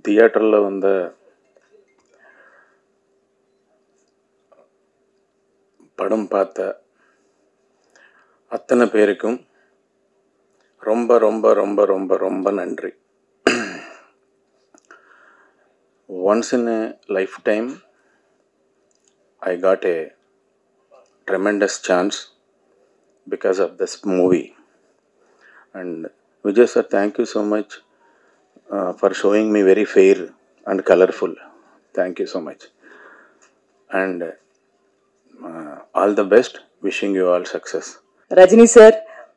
தியேட்டரில் வந்த படம் பார்த்த அத்தனை பேருக்கும் ரொம்ப ரொம்ப ரொம்ப ரொம்ப ரொம்ப நன்றி once in a life time I got a tremendous chance because of this movie. And Vijay sir, thank you so much uh, for showing me very fair and colorful. Thank you so much. And uh, all the best. Wishing you all success. Rajini sir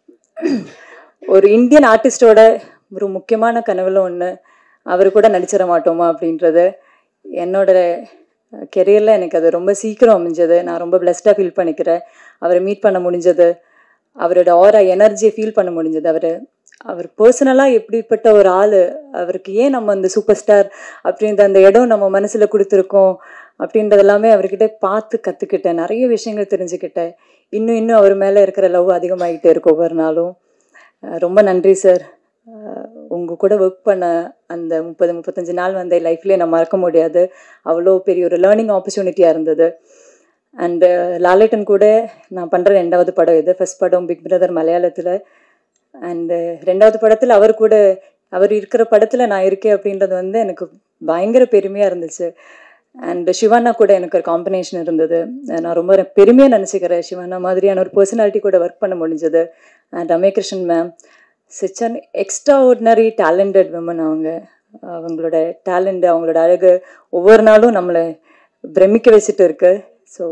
ஒரு Indian ஆர்டிஸ்டோட ஒரு முக்கியமான கனவுல ஒன்று அவர் கூட நடிச்சிட மாட்டோமா அப்படின்றது என்னோட கெரியரில் எனக்கு அது ரொம்ப சீக்கிரம் அமைஞ்சது நான் ரொம்ப பிளஸ்டாக ஃபீல் பண்ணிக்கிறேன் அவரை மீட் பண்ண முடிஞ்சது அவரோட ஆரா எனர்ஜியை ஃபீல் பண்ண முடிஞ்சது அவர் அவர் பர்சனலாக எப்படிப்பட்ட ஒரு ஆள் அவருக்கு ஏன் நம்ம அந்த சூப்பர் ஸ்டார் அப்படின்ற அந்த இடம் நம்ம மனசில் கொடுத்துருக்கோம் அப்படின்றது எல்லாமே அவர்கிட்ட பார்த்து கற்றுக்கிட்டேன் நிறைய விஷயங்கள் தெரிஞ்சுக்கிட்டேன் இன்னும் இன்னும் அவர் மேலே இருக்கிற லவ் அதிகமாகிட்டே இருக்கும் ஒவ்வொரு நாளும் அஹ் ரொம்ப நன்றி சார் உங்கள் கூட ஒர்க் பண்ண அந்த முப்பது முப்பத்தஞ்சு நாள் வந்த லைஃப்லேயே நான் மறக்க முடியாது அவ்வளோ பெரிய ஒரு லேர்னிங் ஆப்பர்ச்சுனிட்டியாக இருந்தது அண்டு லாலேட்டன் கூட நான் பண்ணுற ரெண்டாவது படம் இது ஃபர்ஸ்ட் படம் பிக் பிரதர் மலையாளத்தில் அண்டு ரெண்டாவது படத்தில் அவர் கூட அவர் இருக்கிற படத்தில் நான் இருக்கேன் அப்படின்றது வந்து எனக்கு பயங்கர பெருமையாக இருந்துச்சு அண்ட் சிவானா கூட எனக்கு ஒரு காம்பினேஷன் இருந்தது நான் ரொம்ப பெருமையாக நினச்சிக்கிறேன் சிவானா மாதிரியான ஒரு பர்சனாலிட்டி கூட ஒர்க் பண்ண முடிஞ்சது and Ramakrishnan ma'am such an extraordinary talented women அவங்க அவங்களோட டேலண்ட் அவங்களோட அழகு ஒவ்வொரு நாளும் நம்மளை பிரமிக்க வச்சுட்டு இருக்கு ஸோ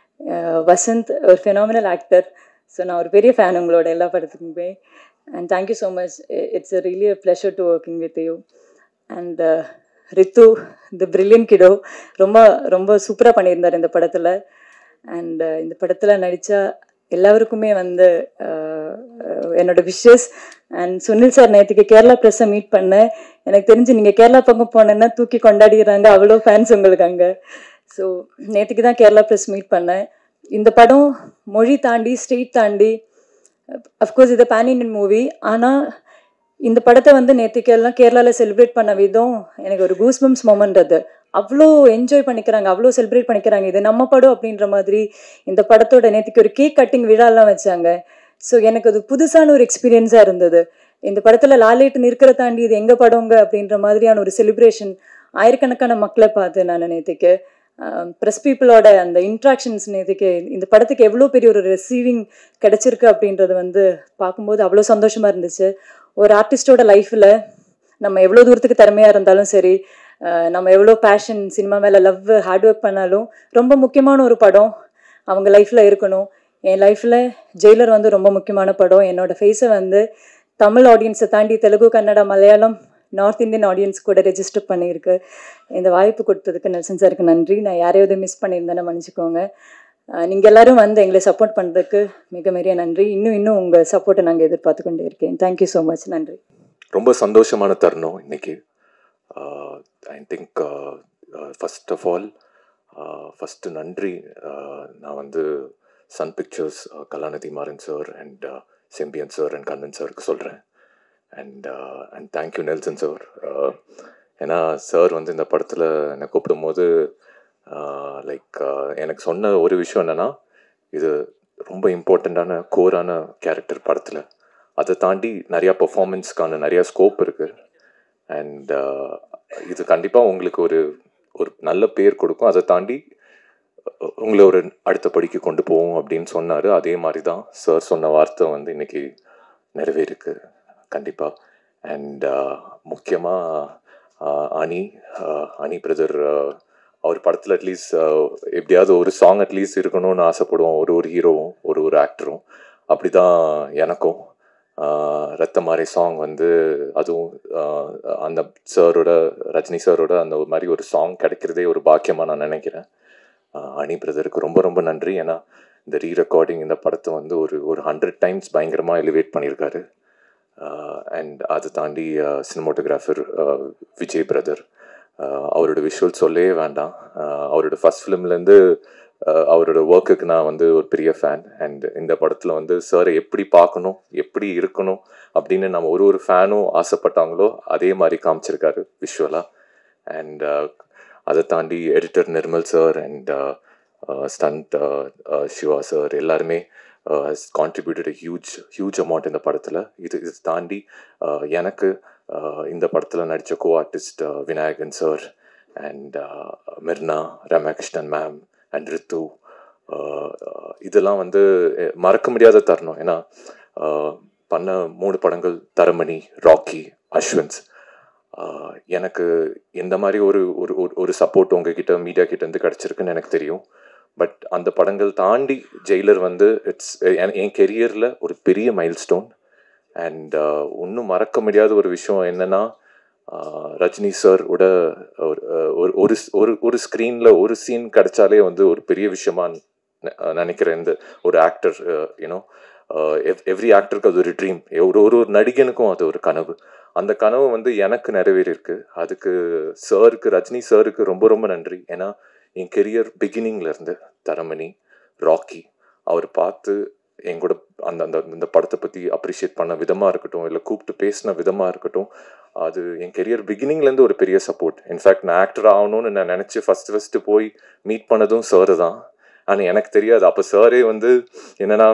வசந்த் ஒரு ஃபெனாமினல் ஆக்டர் ஸோ நான் ஒரு பெரிய ஃபேன் உங்களோட எல்லா படத்துக்குமே and thank you so much it's really a pleasure to working with you and Ritu the brilliant kiddo ரொம்ப ரொம்ப சூப்பராக பண்ணியிருந்தார் இந்த படத்தில் அண்ட் இந்த படத்தில் நடித்தா எல்லாருக்குமே வந்து அஹ், என்னோட விஷஸ் அண்ட் சுனில் சார் நேற்றுக்கு கேரளா ப்ரெஸ்ஸை மீட் பண்ணேன் எனக்கு தெரிஞ்சு நீங்கள் கேரளா பக்கம் போனேன்னா தூக்கி கொண்டாடிடுறாங்க அவ்வளோ ஃபேன்ஸ் உங்களுக்கு அங்கே ஸோ நேற்றுக்கு தான் கேரளா ப்ரெஸ் மீட் பண்ணேன் இந்த படம் மொழி தாண்டி ஸ்டேட் தாண்டி அஃப்கோர்ஸ் இது பேன் இண்டியன் மூவி ஆனால் இந்த படத்தை வந்து நேற்றுக்கு எல்லாம் கேரளாவில் செலிப்ரேட் பண்ண விதம் எனக்கு ஒரு கூஸ்பம்ஸ் மொமெண்ட் அது அவ்வளோ என்ஜாய் பண்ணிக்கிறாங்க அவ்வளோ செலிப்ரேட் பண்ணிக்கிறாங்க இது நம்ம படம் அப்படின்ற மாதிரி இந்த படத்தோட நேற்றுக்கு ஒரு கேக் கட்டிங் விழாலாம் வச்சாங்க ஸோ எனக்கு அது புதுசான ஒரு எக்ஸ்பீரியன்ஸாக இருந்தது இந்த படத்தில் லாலேட்டு இருக்கிற தாண்டி இது எங்கள் படங்க அப்படின்ற மாதிரியான ஒரு செலிப்ரேஷன் ஆயிரக்கணக்கான மக்களை பார்த்து நான் நேற்றுக்கு ப்ரெஸ் பீப்புளோட அந்த இன்ட்ராக்ஷன்ஸ் நேற்றுக்கு இந்த படத்துக்கு எவ்வளோ பெரிய ஒரு ரிசீவிங் கிடைச்சிருக்கு அப்படின்றது வந்து பார்க்கும்போது அவ்வளோ சந்தோஷமாக இருந்துச்சு ஒரு ஆர்டிஸ்டோட லைஃப்பில் நம்ம எவ்வளோ தூரத்துக்கு திறமையாக இருந்தாலும் சரி அஹ் நம்ம எவ்வளோ பேஷன் சினிமா மேலே லவ் ஹார்ட் ஒர்க் பண்ணாலும் ரொம்ப முக்கியமான ஒரு படம் அவங்க லைஃப்பில் இருக்கணும் என் லைஃப்பில் ஜெயிலர் வந்து ரொம்ப முக்கியமான படம் என்னோட ஃபேஸை வந்து தமிழ் ஆடியன்ஸை தாண்டி Telugu Kannada Malayalam north Indian audience கூட ரெஜிஸ்டர் பண்ணியிருக்கு இந்த வாய்ப்பு கொடுத்ததுக்கு நெல்சன் சாருக்கு நன்றி நான் யாரையாவது மிஸ் பண்ணியிருந்தேன்னு மன்னிச்சுக்கோங்க நீங்கள் எல்லாரும் வந்து எங்களை சப்போர்ட் பண்ணுறதுக்கு மிக மிக நன்றி இன்னும் இன்னும் உங்கள் சப்போர்ட்டை நாங்கள் எதிர்பார்த்து கொண்டே இருக்கேன் தேங்க்யூ ஸோ மச் நன்றி ரொம்ப சந்தோஷமான தருணம் இன்னைக்கு I think first of all first நன்றி uh, நான் வந்து Sun Pictures Kalanithi Maran sir and Sembiyan sir and Kannan சாருக்கு சொல்கிறேன் and and thank you Nelson sir ஏன்னா சார் வந்து இந்த படத்தில் என்னை கூப்பிடும்போது லைக் எனக்கு சொன்ன ஒரு விஷயம் என்னென்னா இது ரொம்ப இம்பார்ட்டண்ட்டான கோரான கேரக்டர் படத்தில் அதை தாண்டி நிறையா பெர்ஃபார்மன்ஸ்க்கான நிறையா ஸ்கோப் இருக்குது அண்ட் இது கண்டிப்பாக உங்களுக்கு ஒரு ஒரு நல்ல பேர் கொடுக்கும் அதை தாண்டி அஹ், உங்களை ஒரு அடுத்த படிக்கு கொண்டு போவோம் அப்படின்னு சொன்னார் அதே மாதிரி தான் சார் சொன்ன வார்த்தை வந்து இன்னைக்கு நிறைவேறிருக்கு கண்டிப்பாக அண்ட் முக்கியமாக அனி அஹ், அனி பிரதர் அவர் படத்தில் அட்லீஸ்ட் எப்படியாவது ஒரு சாங் அட்லீஸ்ட் இருக்கணும்னு ஆசைப்படுவோம் ஒரு ஒரு ஹீரோவும் ஒரு ஒரு ஆக்டரும் அப்படி தான் எனக்கும் ஆஹ் ரத்த மாறி சாங் வந்து அதுவும் ஆஹ் அந்த சாரோட ரஜினி சாரோட அந்த ஒரு மாதிரி ஒரு சாங் கிடைக்கிறதே ஒரு பாக்கியமாக நான் நினைக்கிறேன் ஆஹ் அனி பிரதருக்கு ரொம்ப ரொம்ப நன்றி ஏன்னா இந்த ரீ ரெக்கார்டிங் இந்த படத்தை வந்து ஒரு ஒரு ஹண்ட்ரட் டைம்ஸ் பயங்கரமாக எலிவேட் பண்ணியிருக்காரு அண்ட் அதை தாண்டி சினிமோட்டோகிராஃபர் விஜய் பிரதர் அவரோட விஷுவல் சொல்லவே வேண்டாம் ஆஹ் அவரோட ஃபர்ஸ்ட் ஃபிலிம்லேருந்து அவரோட ஒர்க்குக்கு நான் வந்து ஒரு பெரிய ஃபேன் அண்ட் இந்த படத்தில் வந்து சாரை எப்படி பார்க்கணும் எப்படி இருக்கணும் அப்படின்னு நம்ம ஒரு ஒரு ஃபேனும் ஆசைப்பட்டாங்களோ அதே மாதிரி காமிச்சிருக்காரு விஷுவலாக அண்ட் அதை தாண்டி editor Nirmal sir and stunt Siva sir எல்லாருமே has contributed huge huge amount இந்த படத்தில் இது இது தாண்டி uh, எனக்கு uh, இந்த படத்தில் நடித்த co artist Vinayakan sir and Mirnaa Ramakrishnan ma'am and Ritu uh, uh, இதெல்லாம் வந்து அஹ், மறக்க முடியாத தருணம் ஏன்னா uh, பண்ண மூணு படங்கள் தரமணி ராக்கி அஸ்வன்ஸ் ஆஹ் எனக்கு இந்த மாதிரி ஒரு ஒரு ஒரு- ஒரு சப்போர்ட் உங்ககிட்ட மீடியா கிட்ட இருந்து கிடச்சிருக்குன்னு எனக்கு தெரியும் பட் அந்த படங்கள் தாண்டி ஜெயிலர் வந்து இட்ஸ் என் கெரியரில் ஒரு பெரிய மைல் ஸ்டோன் அண்ட் இன்னும் மறக்க முடியாத ஒரு விஷயம் என்னன்னா ஆஹ் ரஜினி சார் உட ஒரு ஒரு ஒரு ஒரு ஒரு ஸ்க்ரீனில் ஒரு சீன் கிடைச்சாலே வந்து ஒரு பெரிய விஷயமா நெ- நினைக்கிறேன் இந்த ஒரு ஆக்டர் யூனோ எவ்ரி ஆக்டருக்கு அது ஒரு ட்ரீம் ஒரு ஒரு ஒரு நடிகனுக்கும் அது ஒரு கனவு அந்த கனவு வந்து எனக்கு நிறைவேறியிருக்கு அதுக்கு சாருக்கு ரஜினி சாருக்கு ரொம்ப ரொம்ப நன்றி ஏன்னா என் கெரியர் பிகினிங்ல இருந்து தரமணி ராக்கி அவர் பார்த்து என் கூட அந்த அந்த இந்த படத்தை பற்றி அப்ரிஷியேட் பண்ண விதமாக இருக்கட்டும் இல்லை கூப்பிட்டு பேசின விதமாக இருக்கட்டும் அது என் கெரியர் பிகினிங்லேருந்து ஒரு பெரிய சப்போர்ட் இன்ஃபேக்ட் நான் ஆக்டர் ஆகணும்னு நான் நினச்சி ஃபஸ்ட்டு ஃபஸ்ட்டு போய் மீட் பண்ணதும் சார் தான் ஆனால் எனக்கு தெரியாது அப்போ சாரே வந்து என்னன்னா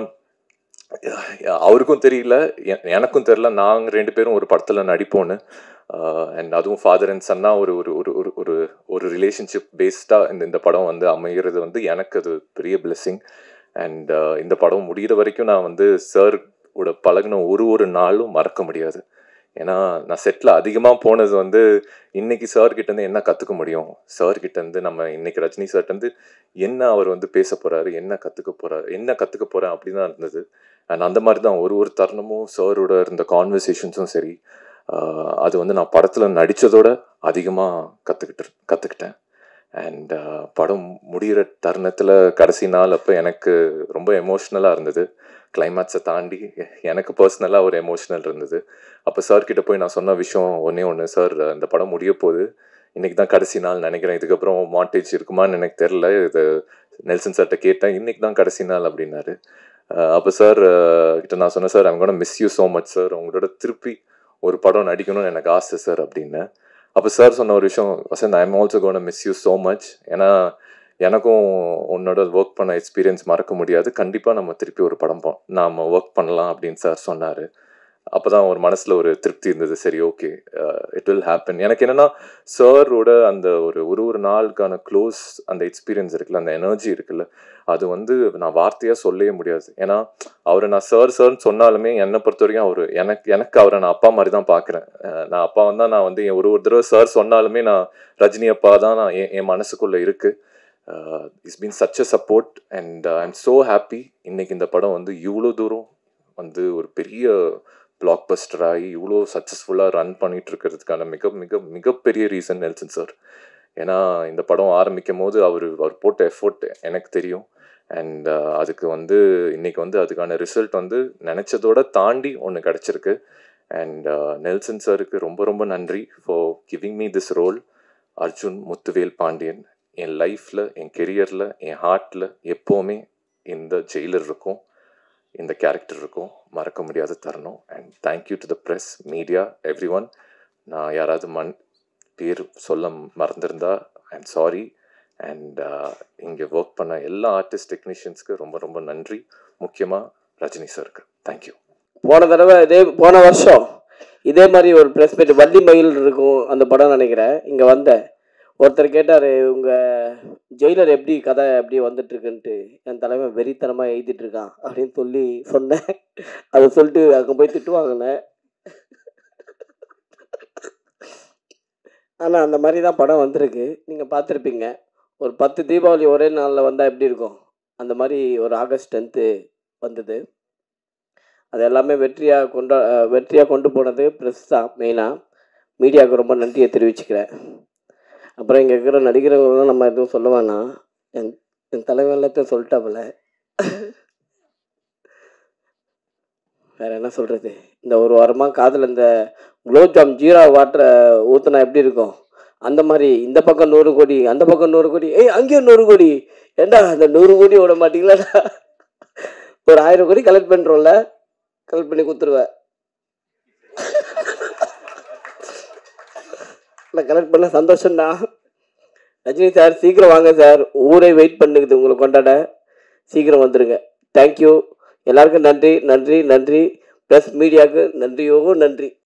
அவருக்கும் தெரியல எ- எனக்கும் தெரியல நாங்கள் ரெண்டு பேரும் ஒரு படத்தில் நடிப்போன்னு அண்ட் அதுவும் ஃபாதர் அண்ட் சன்னா ஒரு ஒரு ஒரு ஒரு ஒரு ஒரு ரிலேஷன்ஷிப் பேஸ்டாக இந்த இந்த படம் வந்து அமைகிறது வந்து எனக்கு அது பெரிய பிளெஸ்ஸிங் அண்ட் இந்த படம் முடிகிற வரைக்கும் நான் வந்து சார் ஓட பழகின ஒரு ஒரு நாளும் மறக்க முடியாது ஏன்னா நான் செட்டில் அதிகமாக போனது வந்து இன்னைக்கு சார் கிட்டேருந்து என்ன கற்றுக்க முடியும் சார் கிட்டேருந்து நம்ம இன்னைக்கு ரஜினி சார்ட்டேருந்து என்ன அவர் வந்து பேச போகிறாரு என்ன கற்றுக்க போகிறாரு என்ன கற்றுக்க போகிறேன் அப்படி தான் இருந்தது அண்ட் அந்த மாதிரி தான் ஒரு ஒரு தருணமும் சாரோட இருந்த கான்வர்சேஷன்ஸும் சரி ஆஹ் அது வந்து நான் படத்தில் நடித்ததோட அதிகமாக கற்றுக்கிட்டு கற்றுக்கிட்டேன் அண்ட் படம் முடிகிற தருணத்தில் கடைசி நாள் அப்போ எனக்கு ரொம்ப எமோஷ்னலாக இருந்தது கிளைமேக்ஸை தாண்டி எனக்கு பர்சனலாக ஒரு எமோஷனல் இருந்தது அப்போ சார் கிட்ட போய் நான் சொன்ன விஷயம் ஒன்றே ஒன்று சார் இந்த படம் முடிய போகுது இன்னைக்கு தான் கடைசி நாள் நினைக்கிறேன் இதுக்கப்புறம் மாண்டேஜ் இருக்குமான்னு எனக்கு தெரில இது நெல்சன் சார்கிட்ட கேட்டேன் இன்னைக்கு தான் கடைசி நாள் அப்படின்னாரு அஹ் அப்போ சார் கிட்ட நான் சொன்னேன் சார் அவங்க miss you so much sir உங்களோட திருப்பி ஒரு படம் நடிக்கணும்னு எனக்கு ஆசை சார் அப்படின்னு அப்போ சார் சொன்ன ஒரு விஷயம் Vasanth I am also gonna miss you so much ஏன்னா எனக்கும் உன்னோட ஒர்க் பண்ண எக்ஸ்பீரியன்ஸ் மறக்க முடியாது கண்டிப்பாக நம்ம திருப்பி ஒரு படம் போ நாம ஒர்க் பண்ணலாம் அப்படின்னு சார் சொன்னார் அப்போ தான் ஒரு மனசில் ஒரு திருப்தி இருந்தது சரி ஓகே இட் வில் ஹேப்பன் எனக்கு என்னென்னா சாரோட அந்த ஒரு ஒரு ஒரு நாளுக்கான க்ளோஸ் அந்த எக்ஸ்பீரியன்ஸ் இருக்குல்ல அந்த எனர்ஜி இருக்குல்ல அது வந்து நான் வார்த்தையாக சொல்லவே முடியாது ஏன்னா அவரை நான் சார் சார்னு சொன்னாலுமே என்னை பொறுத்த வரைக்கும் அவர் எனக்கு எனக்கு அவரை நான் அப்பா மாதிரி தான் பார்க்குறேன் நான் அப்பா வந்தா நான் வந்து என் ஒரு ஒரு தடவை சார் சொன்னாலுமே நான் ரஜினி அப்பா தான் நான் என் என் மனசுக்குள்ளே இருக்குது it's been such a support and I am so happy இன்னைக்கு இந்த படம் வந்து இவ்வளோ தூரம் வந்து ஒரு பெரிய பிளாக் பஸ்டர் ஆகி இவ்வளோ சக்ஸஸ்ஃபுல்லாக ரன் பண்ணிட்டு இருக்கிறதுக்கான மிக மிக மிகப்பெரிய ரீசன் நெல்சன் சார் ஏன்னா இந்த படம் ஆரம்பிக்கும் போது அவர் அவர் போட்ட எஃபோர்ட் எனக்கு தெரியும் அண்ட் அதுக்கு வந்து இன்னைக்கு வந்து அதுக்கான ரிசல்ட் வந்து நினச்சதோட தாண்டி ஒன்று கிடச்சிருக்கு அண்ட் நெல்சன் சாருக்கு ரொம்ப ரொம்ப நன்றி for giving me this role Arjun Muthuvel Pandian என் லைஃப்பில் என் கெரியரில் என் ஹார்ட்டில் எப்போவுமே இந்த ஜெயிலர் இருக்கும் இந்த கேரக்டர் இருக்கும் மறக்க முடியாத தருணம் and thank you to the press media everyone நான் யாராவது மண் பேர் சொல்ல மறந்திருந்தா ஐ எம் சாரி அண்ட் இங்கே ஒர்க் பண்ண எல்லா ஆர்டிஸ்ட் டெக்னீஷியன்ஸ்க்கு ரொம்ப ரொம்ப நன்றி முக்கியமாக ரஜினி சாருக்கு தேங்க்யூ போன தடவை இதே போன வருஷம் இதே மாதிரி ஒரு ப்ரெஸ் மீட் வள்ளி மயில் இருக்கும் அந்த படம் நினைக்கிறேன் இங்கே வந்தேன் ஒருத்தர் கேட்டார் உங்கள் ஜெயிலர் எப்படி கதை எப்படி வந்துட்டு இருக்குன்ட்டு என் தலைவன் வெறித்தனமாக எழுதிட்டு இருக்கான் அப்படின்னு சொல்லி சொன்னேன் அதை சொல்லிட்டு அங்கே போய் திட்டு வாங்கினேன் ஆனால் அந்த மாதிரி தான் படம் வந்திருக்கு நீங்கள் பார்த்துருப்பீங்க ஒரு பத்து தீபாவளி ஒரே நாளில் வந்தால் எப்படி இருக்கும் அந்த மாதிரி ஒரு ஆகஸ்ட் டென்த்து வந்தது அது எல்லாமே வெற்றியாக கொண்டா வெற்றியாக கொண்டு போனது ப்ரெஸ் தான் மெயினாக மீடியாவுக்கு ரொம்ப நன்றியை தெரிவிச்சுக்கிறேன் அப்புறம் இங்கே இருக்கிற நடிகர்களும் நம்ம எதுவும் சொல்ல வேணாம் என் என் தலைவன் எல்லாத்தையும் சொல்லிட்டாப்புல வேற என்ன சொல்கிறது இந்த ஒரு வாரமாக காதில் இந்த குலோப்ஜாம் ஜீரா வாட்டரை ஊற்றுனா எப்படி இருக்கும் அந்த மாதிரி இந்த பக்கம் நூறு கோடி அந்த பக்கம் நூறு கோடி ஏய் அங்கேயும் நூறு கோடி ஏண்டா அந்த நூறு கோடி விட மாட்டீங்களாடா ஒரு ஆயிரம் கோடி கலெக்ட் பண்ணுறோம்ல கலெக்ட் பண்ணி கொடுத்துருவேன் படத்தில் கலெக்ட் பண்ண சந்தோஷம்தான் ரஜினி சார் சீக்கிரம் வாங்க சார் ஊரே வெயிட் பண்ணுக்குது உங்களை கொண்டாட சீக்கிரம் வந்துடுங்க தேங்க்யூ எல்லாருக்கும் நன்றி நன்றி நன்றி ப்ளஸ் மீடியாவுக்கு நன்றியோ நன்றி